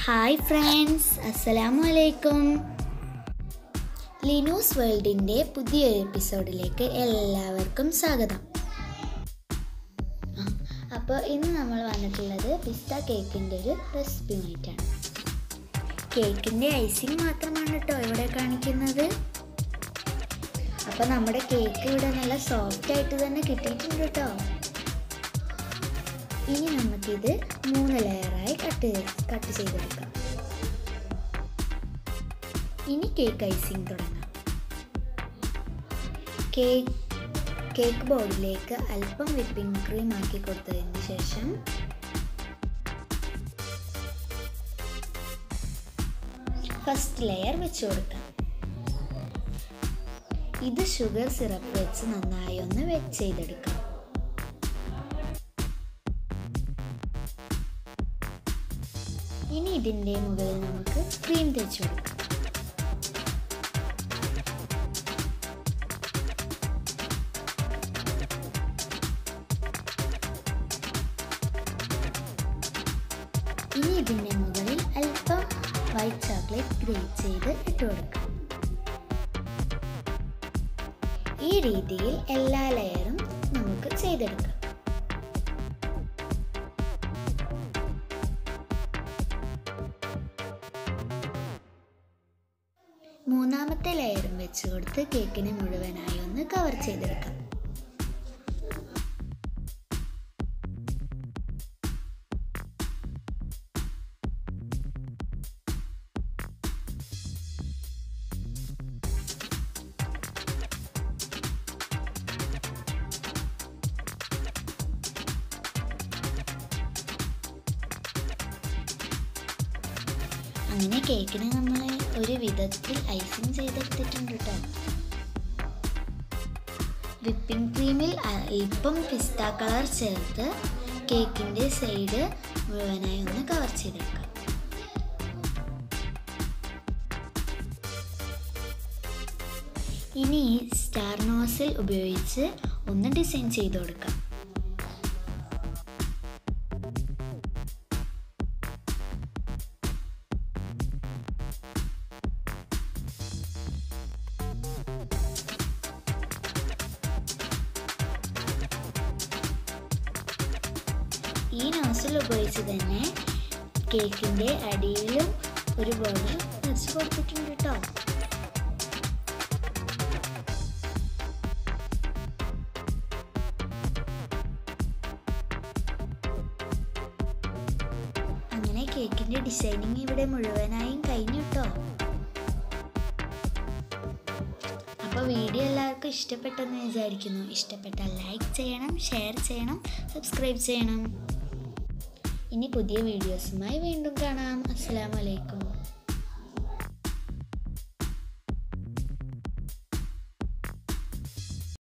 hi friends അസ്സലാമു അലൈക്കും ലിനൂസ് വേൾഡിൻ്റെ പുതിയൊരു എപ്പിസോഡിലേക്ക് എല്ലാവർക്കും സ്വാഗതം അപ്പോൾ ഇന്ന് നമ്മൾ വന്നിട്ടുള്ളത് പിസ്ത കേക്കിൻ്റെ ഒരു റെസിപ്പിയുമായിട്ടാണ് കേക്കിൻ്റെ ഐസിങ് മാത്രമാണ് കേട്ടോ ഇവിടെ കാണിക്കുന്നത് അപ്പോൾ നമ്മുടെ കേക്ക് ഇവിടെ നല്ല സോഫ്റ്റ് ആയിട്ട് തന്നെ കിട്ടിയിട്ടുണ്ട് കേട്ടോ ഇനി നമുക്കിത് മൂന്ന് ലെയറായി കട്ട് ചെയ്ത് കട്ട് ചെയ്തെടുക്കാം ഇനി കേക്ക് ഐസിങ് തുടങ്ങാം കേക്ക് കേക്ക് ബോർഡിലേക്ക് അല്പം വിപ്പിംഗ് ക്രീം ആക്കി കൊടുത്തതിന് ശേഷം ഫസ്റ്റ് ലെയർ വെച്ച് കൊടുക്കാം ഇത് ഷുഗർ സിറപ്പ് വെച്ച് നന്നായി ഒന്ന് വെച്ച് ചെയ്തെടുക്കാം ഇനി ഇതിൻ്റെ മുകളിൽ നമുക്ക് ക്രീം തേച്ച് കൊടുക്കാം ഇനി ഇതിൻ്റെ മുകളിൽ അല്പം വൈറ്റ് ചോക്ലേറ്റ് ഗ്രേറ്റ് ചെയ്ത് ഇട്ട് കൊടുക്കാം ഈ രീതിയിൽ എല്ലാ ലെയറും നമുക്ക് ചെയ്തെടുക്കാം മൂന്നാമത്തെ ലെയറും വെച്ച് കൊടുത്ത് കേക്കിനെ മുഴുവനായി ഒന്ന് കവർ ചെയ്തെടുക്കാം അങ്ങനെ കേക്കിന് നമ്മൾ ഒരു വിധത്തിൽ ഐസിങ് ചെയ്തെടുത്തിട്ടുണ്ട് കേട്ടോ വിപ്പിംഗ് ക്രീമിൽ അല്പം പിസ്ത കളർ ചേർത്ത് കേക്കിൻ്റെ സൈഡ് മുഴുവനായി ഒന്ന് കവർ ചെയ്തെടുക്കാം ഇനി സ്റ്റാർ നോസിൽ ഉപയോഗിച്ച് ഒന്ന് ഡിസൈൻ ചെയ്ത് കൊടുക്കാം ഈ നോസിൽ ഉപയോഗിച്ച് തന്നെ കേക്കിൻ്റെ അടിയിലും ഒരു ബോർഡർ വരച്ച് കൊടുത്തിട്ടുണ്ട് കേട്ടോ അങ്ങനെ കേക്കിൻ്റെ ഡിസൈനിങ് ഇവിടെ മുഴുവനായും കഴിഞ്ഞു കേട്ടോ അപ്പോൾ വീഡിയോ എല്ലാവർക്കും ഇഷ്ടപ്പെട്ടെന്ന് വിചാരിക്കുന്നു ഇഷ്ടപ്പെട്ടാൽ ലൈക്ക് ചെയ്യണം ഷെയർ ചെയ്യണം സബ്സ്ക്രൈബ് ചെയ്യണം ഇനി പുതിയ വീഡിയോസുമായി വീണ്ടും കാണാം അസ്സാം വലൈക്കും